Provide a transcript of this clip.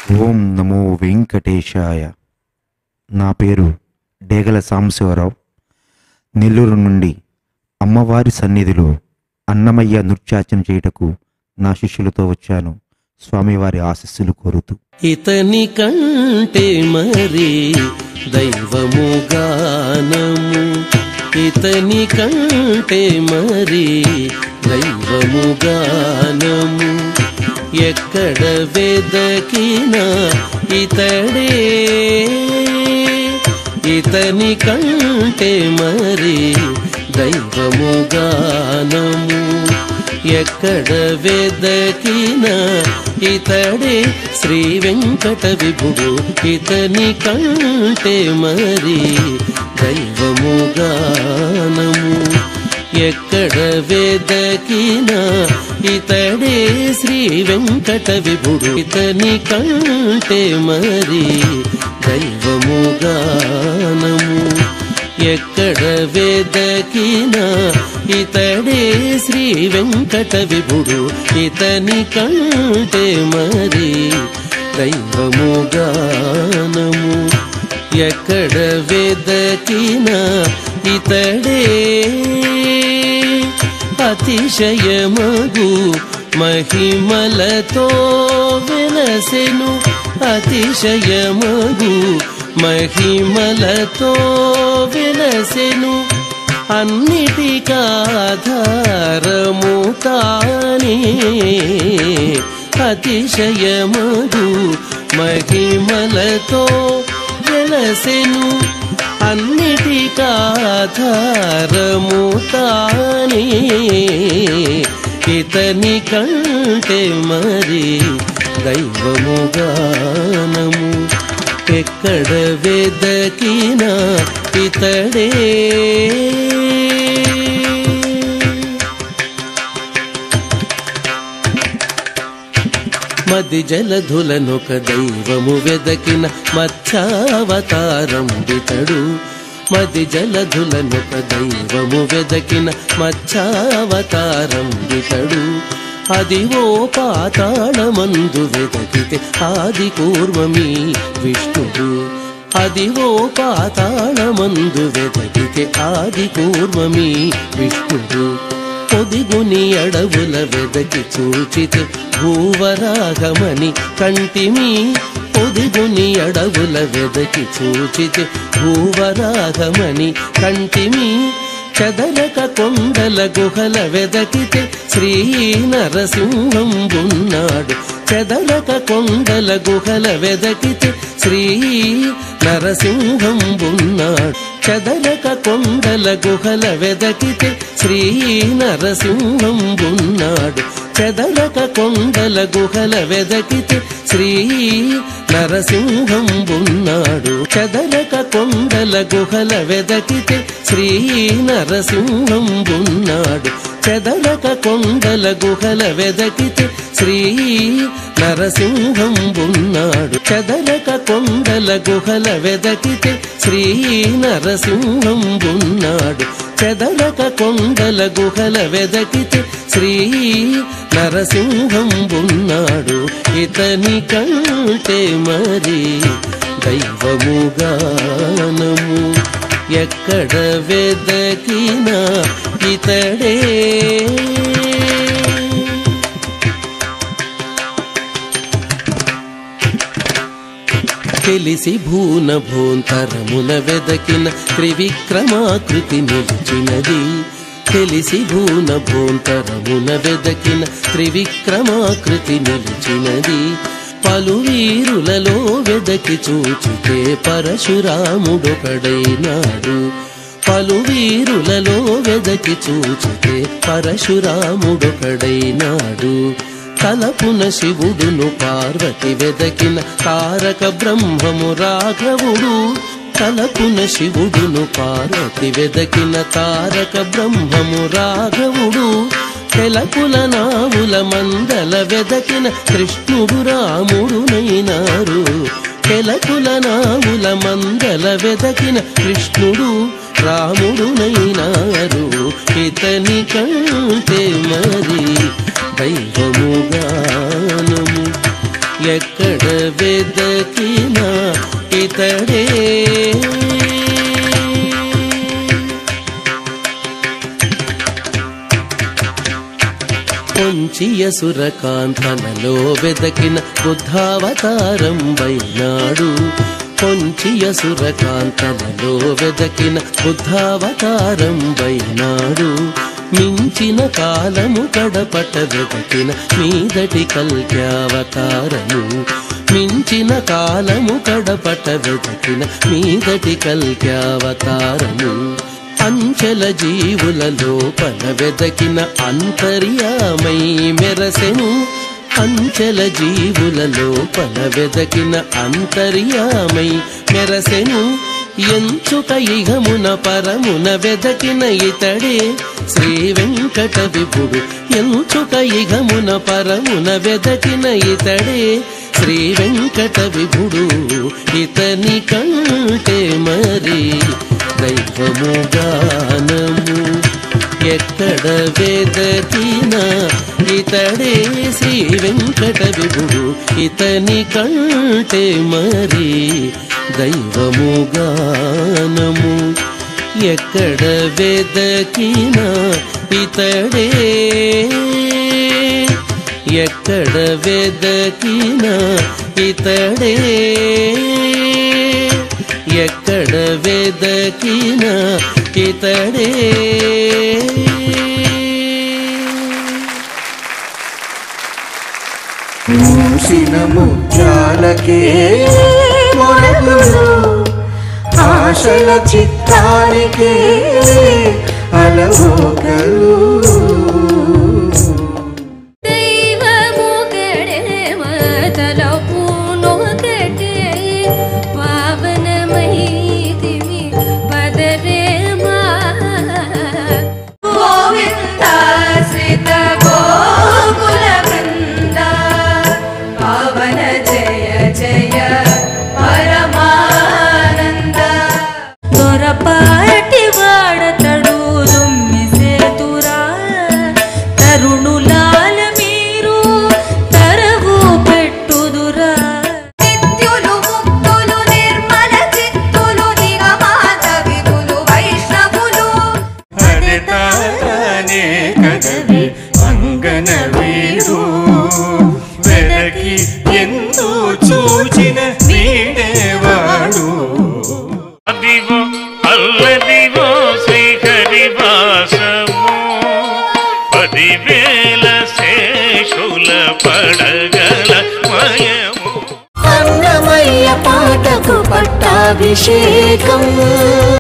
ఓం నమో వెంకటేశాయ నా పేరు డేగల సాంబశివరావు నెల్లూరు నుండి అమ్మవారి సన్నిధిలో అన్నమయ్య నృత్యాచన చేయుటకు నా శిష్యులతో వచ్చాను స్వామివారి ఆశస్సులు కోరుతూ ఇతని కంటే మరి దైవము గానము ఇతని కంటే మరి దైవము గానము ఎక్కడ వెదకినా ఇతడే ఇతని కంటే మరి దైవము గానము ఎక్కడ వెదకినా ఇతడే శ్రీ వెంకట విభుడు ఇతని కంటే మరి దైవము గానము ఎక్కడ వెదకినా ఇతడే శ్రీ వెంకట విభుడు ఇతని కంటే మరి దైవము గానము ఎక్కడ వెదకినా ఇతడే శ్రీ వెంకట విభుడు ఇతని కంటే మరి దైవము గానము ఎక్కడ వెదకినా ఇతడే అతిశయమగు మహిమలతో వెలసెను అతిశయమగు మహిమలతో వెలసెను అన్నిటికాధారము తానే అతిశయమగు మహిమలతో వెలసెను అన్నిటికాధారము తానే ఇతని కంటే మరి దైవము గానము ఎక్కడ వెదకినా ఇతడే మది జలధులనొక దైవము వెదకిన మత్స్యావతారం వితడు మది జలధులనొక దైవము వెదకిన మత్స్యావతారం వితడు అది ఓ పాతాళమందు వెదకితే ఆది కూర్మమి విష్ణుడు అది ఓ పాతాళమందు వెదకితే ఆది కూర్మమి విష్ణుడు పొదిగుని అడవుల వెదకి చూచితే భూవరాగమని కంటిమి పొదిగుని అడవుల వెదకి చూచితే భూవరాగమని కంటిమి చదరక కొండల గుహల వెదకితే శ్రీ నరసింహం ఉన్నాడు చెదరక కొండల గుహల వెదకితే శ్రీ నరసింహం ఉన్నాడు చెదరక కొండల గుహల వెదకితే శ్రీ నరసింహం ఉన్నాడు చెదరక కొండల గుహల వెదకితే శ్రీ నరసింహం ఉన్నాడు చెదరక కొండల గుహల వెదకితే శ్రీ నరసింహం ఉన్నాడు చెదరక కొండల గుహల వెదకితే శ్రీ నరసింహం ఉన్నాడు చెదరక కొండల గుహల వెదకితే శ్రీ నరసింహం ఉన్నాడు చెదరక కొండల గుహల వెదకితే శ్రీ నరసింహం ఉన్నాడు ఇతని కంటే మరి దైవము గానము ఎక్కడ వెదకినా ఇతడే తెలిసి భూన భూంతరమున వెదకిన త్రివిక్రమాకృతి నిలిచినది తెలిసి భూన భూంతరమున వెదకిన త్రివిక్రమాకృతి నిలిచినది పలు వీరులలో వెదకి చూచితే పరశురాముడొకడైనాడు పలు వీరులలో వెదకి చూచితే పరశురాముడొకడైనాడు తలపున శివుడును పార్వతి వెదకిన తారక బ్రహ్మము రాఘవుడు తలపున శివుడును పార్వతి వెదకిన తారక బ్రహ్మము రాఘవుడు తెలపుల నావుల మందల వెదకిన కృష్ణుడు రాముడునైనారు తెలకుల నావుల మందల వెదకిన కృష్ణుడు రాముడునైనారు ఇతని కంటే మరి దైవము గానము ఎక్కడ వెదకినా ఇతడే పొంచియ సురకాంతనలో వెదకిన బుద్ధావతారం వైనాడు పొంచియ సురకాంతనలో వెదకిన బుద్ధావతారం వైనాడు మించిన కాలము కడపట వెదకిన మీదటి కల్క్యావతారము మించిన కాలము కడపట వెదకిన మీదటి కల్క్యావతారము అంచెల జీవుల లోపల వెదకిన అంతర్యామై మెరసెను అంచెల జీవుల లోపల వెదకిన అంతర్యామై మెరసెను ఎంచుక ఇహమున పరమున వెదకిన ఇతడే శ్రీ వెంకట విభుడు ఎంచుక ఇహమున పరమున వెదకిన ఇతడే శ్రీ వెంకట విభుడు ఇతని కంటే మరి దైవము గానము ఎక్కడ వేదకినా ఇతడే శ్రీ వెంకట విభుడు ఇతని కంటే మరి దైవము గానము ఎక్కడ వేదకినా ఇతడే ఎక్కడ వెదకినా ఇతడే ఎక్కడ వెదకినా ఇతడే మూసిన ముత్యాలకే మొరగులు ఆశల చిత్తానికే అలవోకలు దైవముగడే మతలపునొకటే పావనమైతిమి పదరేమా గోవింద శ్రీత గోకుల బృంద పవన జయ జయ పరమానంద దొరపాటి వాడతడు దుమ్మి సేతురా తరుణులాల మీరు తరవు పెట్టుదురా నిత్యులు ముక్తులు నిర్మల చిత్తులు నిగమాత విధులు వైష్ణవులు అదే తానే కదవి అంగన వీడు వెదకి ఎందు చూచిన వీడేవాడు అదివో అల్లదివో శ్రీహరివాసము పదివేల శేషుల పడగల మయము అన్నమయ్య పాటకు పట్టాభిషేకం